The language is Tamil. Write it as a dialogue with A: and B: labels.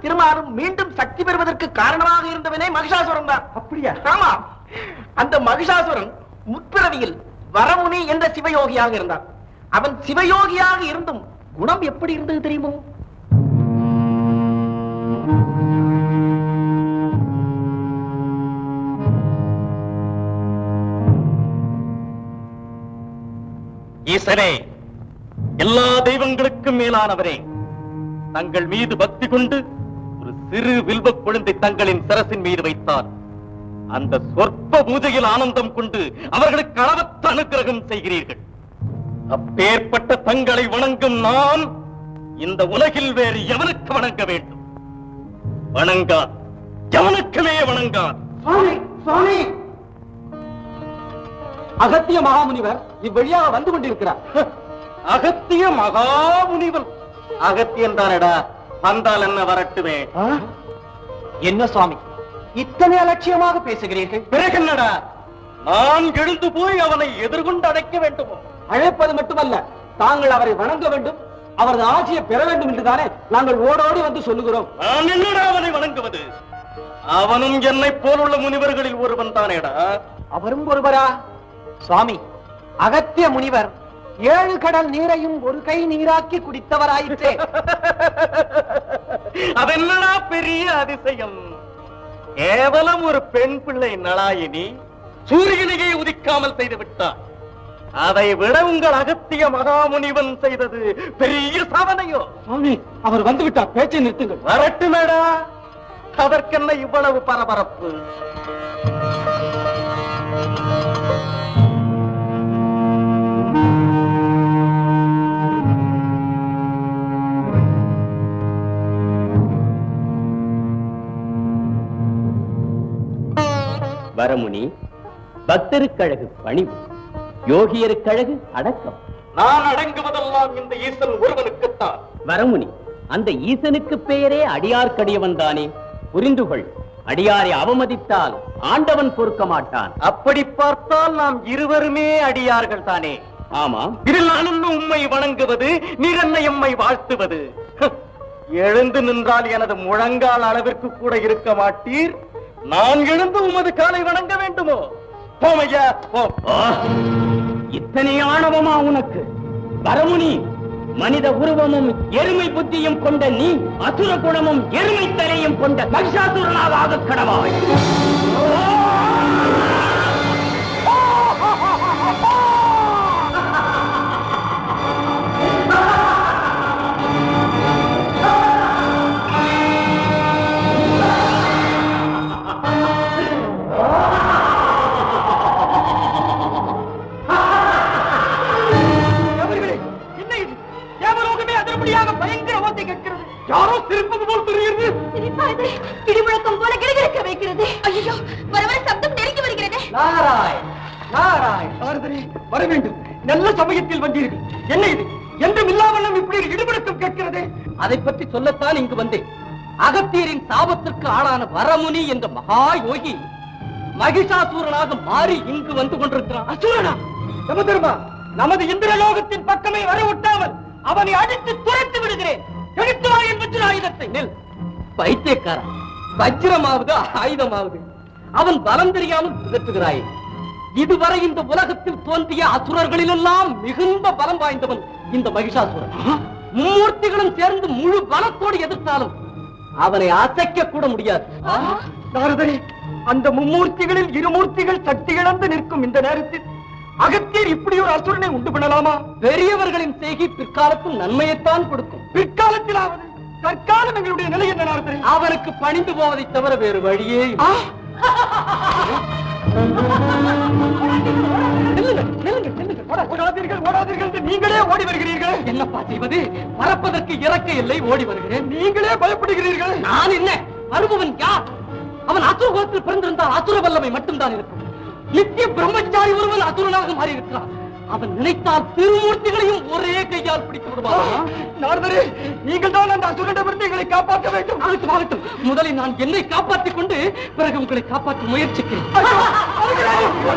A: திருமாலும் மீண்டும் சக்தி பெறுவதற்கு காரணமாக இருந்தவனே மகிஷாசுரன் தான்
B: அப்படியா
A: ஆமா அந்த மகிஷாசுரன் முற்பிறவியில் வரமுனி என்ற சிவயோகியாக இருந்தான் அவன் சிவயோகியாக இருந்தும் குணம் எப்படி இருந்தது தெரியுமோ
C: ஈசனே எல்லா தெய்வங்களுக்கும் மேலானவரே தங்கள் மீது பக்தி கொண்டு ஒரு சிறு வில்வக் குழந்தை தங்களின் சிரசின் மீது வைத்தார் அந்த சொற்ப பூஜையில் ஆனந்தம் கொண்டு அவர்களுக்கு அளவற்ற அனுக்கிரகம் செய்கிறீர்கள் அப்பேற்பட்ட தங்களை வணங்கும் நான் இந்த உலகில் வேறு எவனுக்கு வணங்க வேண்டும் வணங்கான் எவனுக்குமே வணங்கான்
B: சுவாமி சுவாமி அகத்திய மகாமுனிவர் இவ்வழியாக வந்து கொண்டிருக்கிறார்
C: அகத்திய மகாமுனிவன் அகத்தியன் தானடா வந்தால் என்ன வரட்டுமே
B: என்ன சுவாமி இத்தனை அலட்சியமாக பேசுகிறீர்கள்
C: பிறகென்னடா நான் எழுந்து போய் அவனை எதிர்கொண்டு அடைக்க வேண்டுமோ
B: அழைப்பது மட்டுமல்ல தாங்கள் அவரை வணங்க வேண்டும் அவரது ஆட்சியை பெற வேண்டும் என்றுதானே நாங்கள் ஓடோடி வந்து சொல்லுகிறோம்
C: நான் என்னடா அவனை வணங்குவது அவனும் என்னைப் போலுள்ள முனிவர்களில் ஒருவன் தானேடா
B: அவரும் ஒருவரா சுவாமி அகத்திய முனிவர் ஏழு கடல் நீரையும் ஒரு கை நீராக்கி குடித்தவராயிற்றே
C: அதென்னடா பெரிய அதிசயம் கேவலம் ஒரு பெண் பிள்ளை நலாயினி சூரியனையே உதிக்காமல் செய்து விட்டார் அதை விட உங்கள் அகத்திய மகாமுனிவன் செய்தது பெரிய சாதனையோ
B: சுவாமி அவர் வந்து விட்டார் பேச்சை நிறுத்துங்கள்
C: வரட்டுமேடா அதற்கென்ன இவ்வளவு பரபரப்பு
D: வரமுனி பக்தருக்கழகு பணிவு யோகியருக்கழகு அடக்கம்
C: நான் அடங்குவதெல்லாம் இந்த ஈசன் ஒருவனுக்குத்தான்
D: வரமுனி அந்த ஈசனுக்கு பெயரே அடியார்க்கடியவன் தானே புரிந்து கொள் அடியாரை அவமதித்தால் ஆண்டவன் பொறுக்க மாட்டான்
C: அப்படி பார்த்தால் நாம் இருவருமே அடியார்கள் தானே
D: ஆமாம்
C: இதில் நான் என்ன உம்மை வணங்குவது நீர் என்ன எம்மை வாழ்த்துவது ஹ், எழுந்து நின்றால் எனது முழங்கால் அளவிற்கு கூட இருக்க மாட்டீர் நான் எழுந்து உமது காலை வணங்க வேண்டுமோ போமையா போம்
D: ஆ! இத்தனை ஆணவமா உனக்கு வரமுனி மனித உருவமும் எருமை புத்தியும் கொண்ட நீ அசுர குணமும் எருமை தலையும் கொண்ட மகிஷாசுரனாக கடவாய்
B: அவர்களே என்ன இது தேவலோகமே அதன்படியாக பயங்கர ஓசை கேட்கிறது யாரோ திருப்பது போல் தெரிகிறது
E: சிரிப்பானது இடிமுழக்கம் போல கிடுகிடுக்க வைக்கிறது ஐயோ வர வர சப்தம் நெருங்கி வருகிறது
B: நாராய் நாராய் நாரதரே வர வேண்டும் நல்ல சமயத்தில் வந்தீர்கள் என்ன இது என்றும் இல்லாமலும் இப்படி ஒரு இடுபடுத்தம் கேட்கிறது அதை பற்றி சொல்லத்தான் இங்கு வந்தேன் அகத்தியரின் சாபத்திற்கு ஆளான வரமுனி என்ற மகா யோகி மகிஷாசூரனாக மாறி இங்கு வந்து கொண்டிருக்கிறான் அசுரனா யமதர்மா நமது இந்திரலோகத்தின் பக்கமே வர விட்டாமல் அவனை அடித்து துரைத்து விடுகிறேன் எடுத்து வா என் வஜ்ர ஆயுதத்தை நெல் பைத்தியக்காரன் வஜ்ரமாவது ஆயுதமாவது அவன் பலம் தெரியாமல் பிதற்றுகிறாய் இதுவரை இந்த உலகத்தில் தோன்றிய அசுரர்களிலெல்லாம் மிகுந்த பலம் வாய்ந்தவன் இந்த மகிஷாசுரன் மும்மூர்த்திகளும் சேர்ந்து முழு பலத்தோடு எதிர்த்தாலும் அவனை அசைக்க கூட முடியாது நாரதரே அந்த மும்மூர்த்திகளில் இருமூர்த்திகள் சக்தி இழந்து நிற்கும் இந்த நேரத்தில் அகத்தியர் இப்படி ஒரு அசுரனை உண்டு பண்ணலாமா பெரியவர்களின் செய்கை பிற்காலத்தில் நன்மையைத்தான் கொடுக்கும் பிற்காலத்திலாவது தற்காலம் எங்களுடைய நிலை என்ன நாரதரே அவனுக்கு பணிந்து போவதை தவிர வேறு வழியே இல்லை. நில்லுங்கள், நில்லுங்கள், நில்லுங்கள். ஓட- ஓடாதீர்கள் ஓடாதீர்கள் என்று நீங்களே ஓடி வருகிறீர்கள் என்னப்பா செய்வது பறப்பதற்கு இறக்க இல்லை ஓடி வருகிறேன் நீங்களே பயப்படுகிறீர்கள் நான் என்ன வருபவன் யார் அவன் அசுர குலத்தில் பிறந்திருந்தால் அசுர வல்லமை மட்டும்தான் இருக்கும் நித்திய பிரம்மச்சாரி ஒருவன் அசுரனாக மாறி இருக்கிறான் அவன் நினைத்தால் திருமூர்த்திகளையும் ஒரே கையால் பிடித்து விடுவான் நாரதரே நீங்கள் தான் அந்த அசுரனிடமிருந்து எங்களை காப்பாற்ற வேண்டும் ஆகட்டும் ஆகட்டும் முதலில் நான் என்னை காப்பாற்றிக் கொண்டு பிறகு உங்களை காப்பாற்ற முயற்சிக்கிறேன்